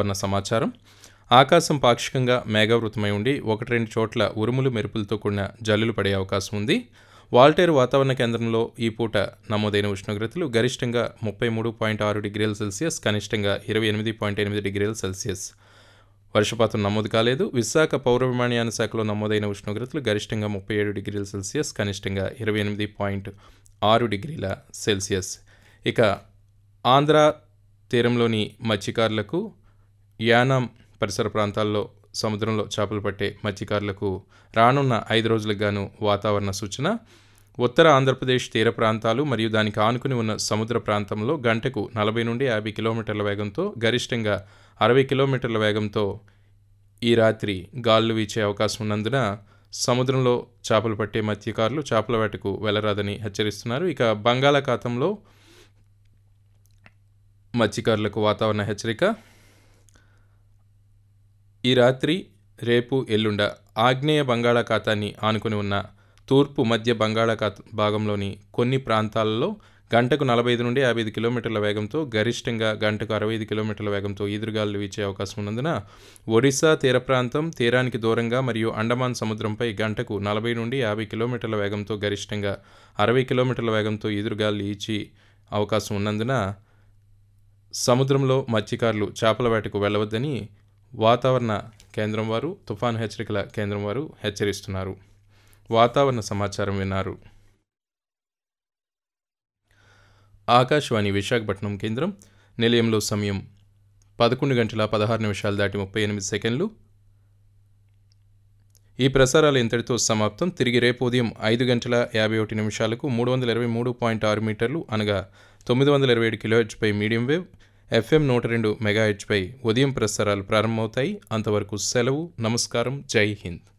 వాతావరణ సమాచారం ఆకాశం పాక్షికంగా మేఘావృతమై ఉండి ఒకటి రెండు చోట్ల ఉరుములు మెరుపులతో కూడిన జల్లులు పడే అవకాశం ఉంది వాల్టేరు వాతావరణ కేంద్రంలో ఈ పూట నమోదైన ఉష్ణోగ్రతలు గరిష్టంగా ముప్పై మూడు పాయింట్ ఆరు డిగ్రీల సెల్సియస్ కనిష్టంగా ఇరవై ఎనిమిది పాయింట్ ఎనిమిది డిగ్రీల సెల్సియస్ వర్షపాతం నమోదు కాలేదు విశాఖ పౌర విమానయాన శాఖలో నమోదైన ఉష్ణోగ్రతలు గరిష్టంగా ముప్పై ఏడు డిగ్రీల సెల్సియస్ కనిష్టంగా ఇరవై ఎనిమిది పాయింట్ ఆరు డిగ్రీల సెల్సియస్ ఇక ఆంధ్ర తీరంలోని మత్స్యకారులకు యానాం పరిసర ప్రాంతాల్లో సముద్రంలో చేపలు పట్టే మత్స్యకారులకు రానున్న ఐదు రోజులకు గాను వాతావరణ సూచన ఉత్తర ఆంధ్రప్రదేశ్ తీర ప్రాంతాలు మరియు దానికి ఆనుకుని ఉన్న సముద్ర ప్రాంతంలో గంటకు నలభై నుండి యాభై కిలోమీటర్ల వేగంతో గరిష్టంగా అరవై కిలోమీటర్ల వేగంతో ఈ రాత్రి గాలులు వీచే అవకాశం ఉన్నందున సముద్రంలో చేపలు పట్టే మత్స్యకారులు చేపల వేటకు వెళ్ళరాదని హెచ్చరిస్తున్నారు ఇక బంగాళాఖాతంలో మత్స్యకారులకు వాతావరణ హెచ్చరిక ఈ రాత్రి రేపు ఎల్లుండ ఆగ్నేయ బంగాళాఖాతాన్ని ఆనుకుని ఉన్న తూర్పు మధ్య బంగాళాఖాత భాగంలోని కొన్ని ప్రాంతాలలో గంటకు నలభై ఐదు నుండి యాభై ఐదు కిలోమీటర్ల వేగంతో గరిష్టంగా గంటకు అరవై ఐదు కిలోమీటర్ల వేగంతో ఈదురుగాలు వీచే అవకాశం ఉన్నందున ఒడిశా తీర ప్రాంతం తీరానికి దూరంగా మరియు అండమాన్ సముద్రంపై గంటకు నలభై నుండి యాభై కిలోమీటర్ల వేగంతో గరిష్టంగా అరవై కిలోమీటర్ల వేగంతో ఈదురుగాలు ఈచి అవకాశం ఉన్నందున సముద్రంలో మత్స్యకారులు చేపల వేటకు వెళ్ళవద్దని వాతావరణ కేంద్రం వారు తుఫాను హెచ్చరికల కేంద్రం వారు హెచ్చరిస్తున్నారు వాతావరణ సమాచారం విన్నారు ఆకాశవాణి విశాఖపట్నం కేంద్రం నిలయంలో సమయం పదకొండు గంటల పదహారు నిమిషాలు దాటి ముప్పై ఎనిమిది సెకండ్లు ఈ ప్రసారాలు ఇంతటితో సమాప్తం తిరిగి రేపు ఉదయం ఐదు గంటల యాభై ఒకటి నిమిషాలకు మూడు వందల ఇరవై మూడు పాయింట్ ఆరు మీటర్లు అనగా తొమ్మిది వందల ఇరవై ఏడు కిలోహెచ్పై మీడియం వేవ్ ఎఫ్ఎం నూట రెండు మెగాహెచ్పై ఉదయం ప్రసారాలు ప్రారంభమవుతాయి అంతవరకు సెలవు నమస్కారం జై హింద్